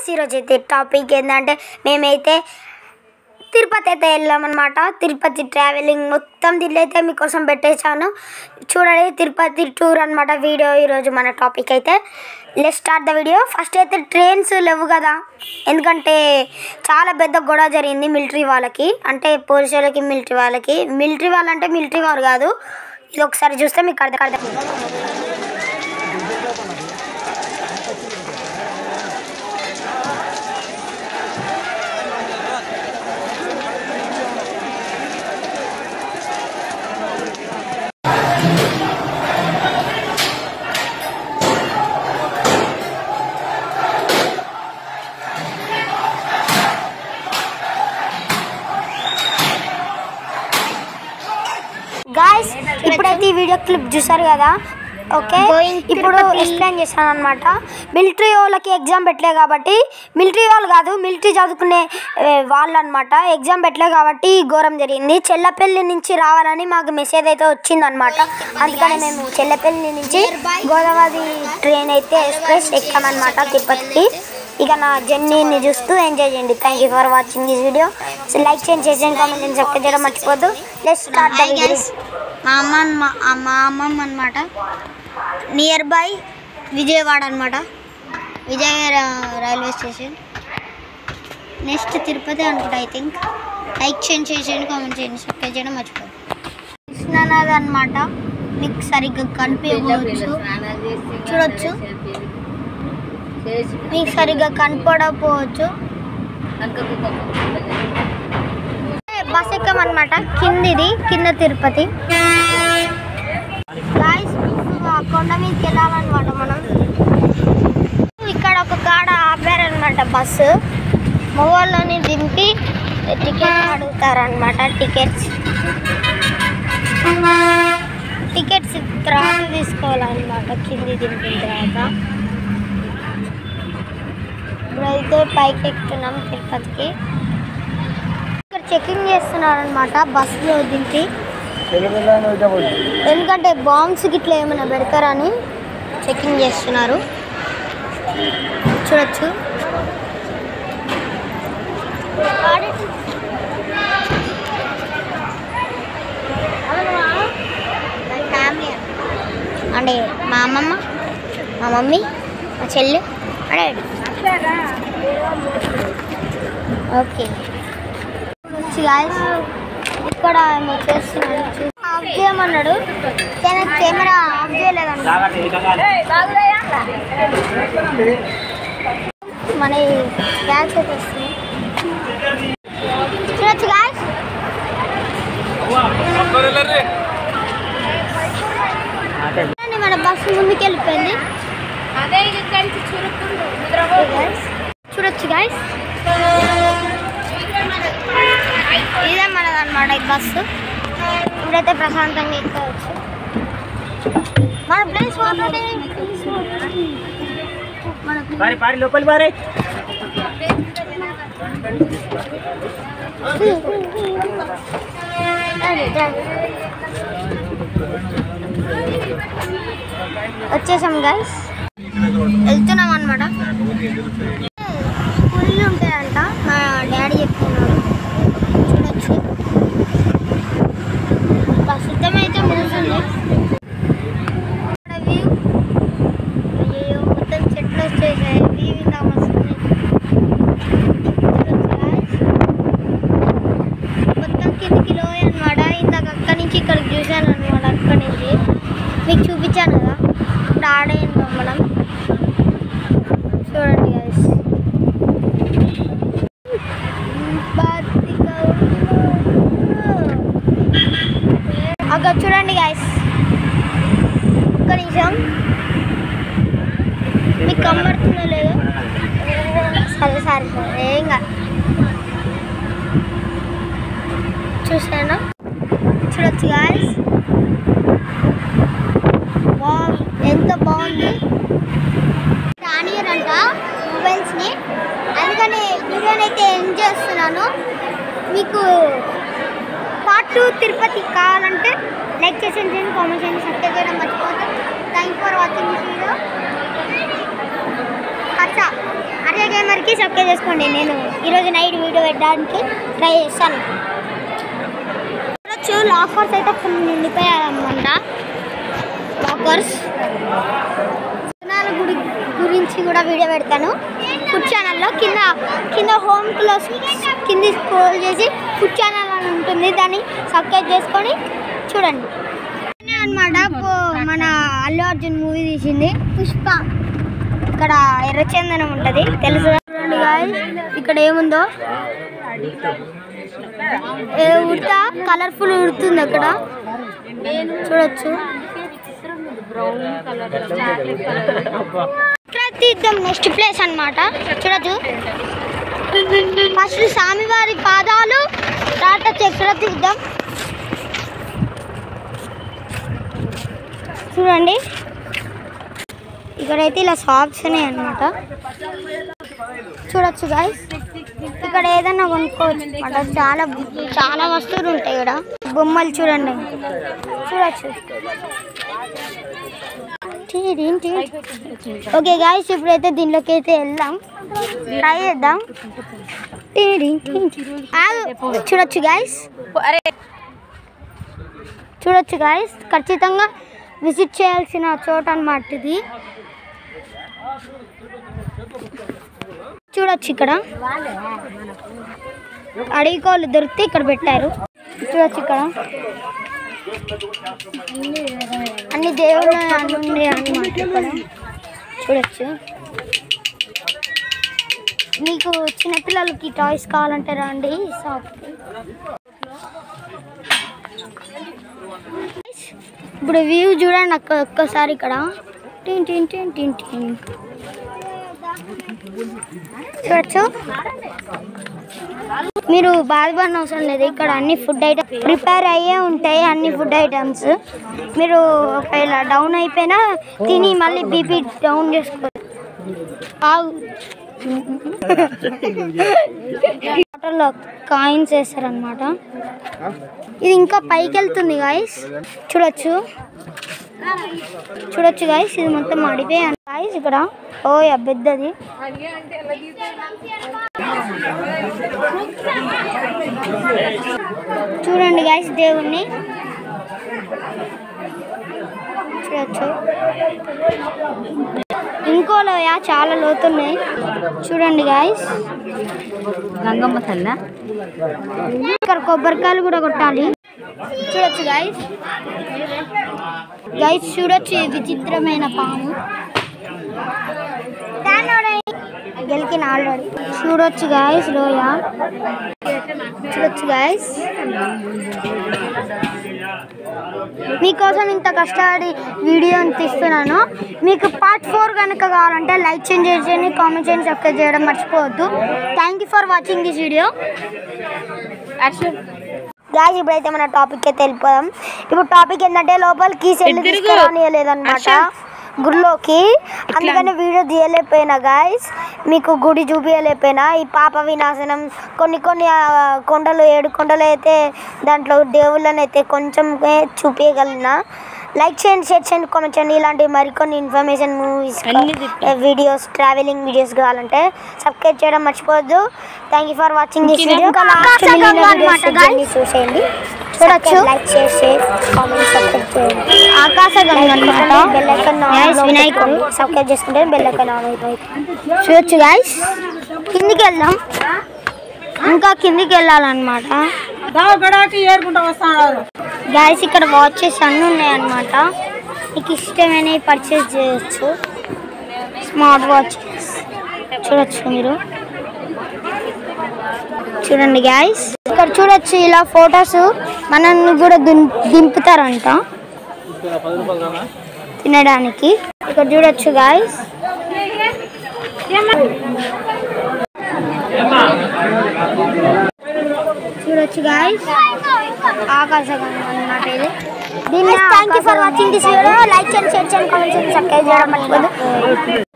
Guys ఈరోజు అయితే topic ఏంటంటే మేమైతే తిరుపతి అయితే వెళ్ళామన్నమాట తిరుపతి ట్రావెలింగ్ మొత్తం దీనిలో అయితే మీకోసం పెట్టేశాను చూడండి తిరుపతి టూర్ అనమాట వీడియో ఈరోజు మన టాపిక్ అయితే let start the video first అయితే ట్రైన్స్ లేవు కదా ఎందుకంటే చాలా పెద్ద గొడవ జరిగింది మిలిటరీ వాళ్ళకి అంటే పోలీసు వాళ్ళకి మిలిటరీ వాళ్ళకి మిలిటరీ వాళ్ళంటే మిలిటరీ వారు కాదు ఇది ఒకసారి చూస్తే మీకు అర్థం అర్థం గాయస్ ఇప్పుడైతే ఈ వీడియో క్లిప్ చూసారు కదా ఓకే ఇప్పుడు ఎక్స్ప్లెయిన్ చేశాను అనమాట మిలిటరీ వాళ్ళకి ఎగ్జామ్ పెట్టలే కాబట్టి మిలిటరీ వాళ్ళు కాదు మిలిటరీ చదువుకునే ఏ, వాళ్ళు అనమాట ఎగ్జామ్ పెట్టలే కాబట్టి ఈ ఘోరం జరిగింది చెల్లపల్లి నుంచి రావాలని మాకు మెసేజ్ అయితే వచ్చిందనమాట అందుకని మేము చెల్లపల్లి నుంచి గోదావరి ట్రైన్ అయితే ఎక్స్ప్రెస్ ఎక్కామన్నమాట తిరుపతికి ఇక నా జర్నీని చూస్తూ ఎంజాయ్ చేయండి thank you for watching this video so like చేయండి షేర్ చేయండి కామెంట్ చేయండి సబ్స్క్రైబ్ చేయడం మర్చిపోద్దు లెట్స్ స్టార్ట్ ద వీడియో మా అమ్మ మా ఆ మా అమ్మమ్మ అనమాట నియర్ బై విజయవాడ అనమాట Vijayawada railway station next Tirupati అనుకుంటా ఐ థింక్ లైక్ చేయండి షేర్ చేయండి కామెంట్ చేయండి సబ్స్క్రైబ్ చేయడం మర్చిపోదు కృష్ణానది అనమాట మీకు సరిగ్గా కనిపించవచ్చు చూడొచ్చు మీకు సరిగ్గా కనపడకపోవచ్చు బస్ ఎక్కమన్నమాట కిందిది కింద తిరుపతి గాయస్ ఆ కొండ మీదకి వెళ్ళాలన్నమాట మనం ఇక్కడ ఒక కాడ ఆపారనమాట బస్సు మొగోళ్ళని దింపి టికెట్ అడుగుతారనమాట టికెట్స్ టికెట్స్ తర్వాత తీసుకోవాలన్నమాట కింది దింపిన తర్వాత ఇప్పుడైతే పైకి ఎక్కుతున్నాం తిరుపతికి ఇక్కడ చెకింగ్ చేస్తున్నారనమాట బస్సులో దింపి ఎందుకంటే బాంబ్స్ గిట్లా ఏమైనా పెడతారని చెకింగ్ చేస్తున్నారు చూడొచ్చు ఫ్యామిలీ అంటే మా అమ్మమ్మ మా మమ్మీ మా చెల్లి మా డాడీ ఓకే వచ్చి guys, ఇక్కడ ఏమో చేస్తున్నాడు చూ- ఆఫ్ చేయమన్నాడు కానీ కెమెరా ఆఫ్ చేయలేదన్నమాట మన గ్యాస్ అయితే వస్తుంది చూడొచ్చు గాయస్ మన బస్సు ముందుకు వెళ్ళిపోయింది చూడొచ్చు గాయస్ ఇదే మనదన్నమాట ఈ బస్సు ఇప్పుడైతే ప్రశాంతంగా ఎక్కవచ్చు మన ప్లేస్ పారి పారి లోపలి పారి వచ్చేసాం గైస్ వెళ్తున్నాం అనమాట పుల్లు ఉంటాయంట మా డాడీ చెప్తున్నాడు చూడొచ్చు ప్రస్తుతం అయితే ముగుతుంది వ్యూ అయ్యో మొత్తం చెట్లు వచ్చేసాయి వ్యూ ఇలా వస్తుంది చూడొచ్చు guys. మొత్తం కిందికి లోయ అనమాట ఇందాక అక్కడి నుంచి ఇక్కడికి చూశాను అనమాట అక్కడి నుంచి మీకు చూపించాను కదా ఇప్పుడు ఆడే ఉన్నాం మనం చూడండి గైస్ అక్కడ చూడండి గైస్ ఒక్క నిమిషం మీకు కనబడుతుందో లేదో సరే సరే సరే ఏం కాదు చూసాను చూడొచ్చు గాయస్ ఎంత బాగుంది రానియరంట మొబైల్స్ని అందుకని వీడియోని అయితే ఎండ్ చేస్తున్నాను మీకు పార్ట్ టూ తిరుపతి కావాలంటే లైక్ చేసేయండి కామెంట్ చేయండి సబ్స్క్రైబ్ చేయడం మర్చిపోతాం thank for watching this video Harsha Harsha గేమర్కి చేయండి సబ్స్క్రైబ్ చేసుకోండి నేను ఈరోజు నైట్ వీడియో పెట్టడానికి ట్రై చేస్తాను చూడొచ్చు లాకర్స్ అయితే ఫుల్ నిండిపోయాయన్నమాట లాకర్స్ విత్తనాల గుడి గురించి కూడా వీడియో పెడతాను ఫుడ్ ఛానల్లో కింద కింద హోమ్ క్లోజ్ కింద స్క్రోల్ చేసి ఫుడ్ ఛానల్ అని ఉంటుంది దాన్ని సబ్స్క్రైబ్ చేసుకొని చూడండి అనమాట మన అల్లు అర్జున్ మూవీ తీసింది పుష్ప ఇక్కడ ఎర్రచందనం ఉంటుంది తెలుసు చూడండి guys, ఇక్కడ ఏముందో ఏ ఉడతా కలర్ఫుల్ ఉడుతుంది అక్కడ చూడొచ్చు తీద్దాం నెక్స్ట్ ప్లేస్ అన్నమాట చూడొచ్చు ఫస్ట్ స్వామివారి పాదాలు తర్వాత చక్ర తీద్దాం చూడండి ఇక్కడైతే ఇలా షాప్స్ ఉన్నాయి అన్నమాట చూడొచ్చు గాయస్ ఇక్కడ ఏదైనా కొనుక్కోవచ్చు అన్నమాట చాలా చాలా వస్తువులు ఉంటాయి ఇక్కడ బొమ్మలు చూడండి చూడొచ్చు ఓకే గాయస్ ఇప్పుడైతే దీనిలోకి అయితే వెళ్దాం ట్రై చేద్దాం ఆగు. చూడొచ్చు గాయస్ చూడొచ్చు గాయస్ ఖచ్చితంగా విజిట్ చేయాల్సిన చోట అన్నమాట ఇది చూడొచ్చు ఇక్కడ అడవి కోళ్ళు దొరికితే ఇక్కడ పెట్టారు చూడొచ్చు ఇక్కడ అన్ని దేవుళ్ళు అన్ని ఉన్నాయి అన్నమాట ఇక్కడ చూడొచ్చు మీకు చిన్నపిల్లలకి టాయ్స్ కావాలంటే రండి షాప్కి ఇప్పుడు వ్యూ చూడండి అక్క ఒక్కసారి ఇక్కడ టిన్ టిన్ టిన్ టిన్ టిన్ చూడొచ్చు మీరు బాధపడిన అవసరం లేదు ఇక్కడ అన్ని ఫుడ్ ఐటమ్స్ ప్రిపేర్ అయ్యే ఉంటాయి అన్ని ఫుడ్ ఐటమ్స్ మీరు ఒకవేళ డౌన్ అయిపోయినా తిని మళ్ళీ బీపీ డౌన్ చేసుకో ఆగు. వాటర్లో కాయిన్స్ వేస్తారనమాట ఇది ఇంకా పైకి వెళ్తుంది గాయస్ చూడొచ్చు చూడొచ్చు గాయస్ ఇది మొత్తం అడిపోయాను గాయస్ ఇక్కడ ఓ యా పెద్దది చూడండి గాయస్ దేవుణ్ణి చూడొచ్చు ఇంకో లోయ చాలా లోతున్నాయి చూడండి గాయస్ గంగమ్మ తల్ల ఇక్కడ కొబ్బరికాయలు కూడా కొట్టాలి చూడొచ్చు గాయస్ గైస్ చూడొచ్చు ఈ విచిత్రమైన పాము గెలికిన ఆల్రెడీ చూడొచ్చు గాయస్ లోయ చూడొచ్చు గాయస్ మీకోసం ఇంత కష్టపడి వీడియోని తీస్తున్నాను మీకు పార్ట్ ఫోర్ కనుక కావాలంటే లైక్ చేంజ్ చేయండి కామెంట్ చేయండి సబ్స్క్రైబ్ చేయడం మర్చిపోవద్దు thank you for watching this video guys ఇప్పుడైతే మన టాపిక్ అయితే వెళ్ళిపోదాం ఇప్పుడు టాపిక్ ఏంటంటే లోపలికి సెల్ తీసుకురానియలేదన్నమాట గుడిలోకి అందుకని వీడియో తీయలేకపోయినా గాయస్ మీకు గుడి చూపించలేకపోయినా ఈ పాప వినాశనం కొన్ని కొన్ని ఆ, కొండలు ఏడు కొండలు అయితే దాంట్లో దేవుళ్ళని అయితే కొంచెం చూపించగలిగిన లైక్ చేయండి షేర్ చేయండి కామెంట్ చేయండి ఇలాంటి మరికొన్ని information movies videos travelling videos కావాలంటే సబ్స్క్రైబ్ చేయడం మర్చిపోవద్దు thank you for watching this video చూసేయండి చూడొచ్చు like share share comment subscribe చేయండి ఆకాశ బెల్ ఐకాన్ వినాయకుడు సబ్స్క్రైబ్ చేసుకుంటే బెల్ ఐకాన్ ఆన్ అవుతుంది చూడొచ్చు గాయస్ కిందికి వెళ్దాం ఇంకా కిందికి వెళ్ళాలన్నమాట ఏరుకుంటా వస్తాడు గాయస్ ఇక్కడ వాచెస్ అన్నీ ఉన్నాయన్నమాట మీకు ఇష్టమైనవి పర్చేస్ చేయొచ్చు స్మార్ట్ వాచెస్ చూడొచ్చు మీరు చూడండి గాయస్ ఇక్కడ చూడొచ్చు ఇలా ఫొటోస్ మనల్ని కూడా దిం- దింపుతారంట తినడానికి ఇక్కడ చూడొచ్చు గాయస్ చూడొచ్చు గాయస్ ఆకాశగంగా అన్నమాట ఇది దీన్ని thank you for watching this video like చేయండి షేర్ చేయండి కామెంట్ చేయండి సబ్స్క్రైబ్ చేయడం మర్చిపోదు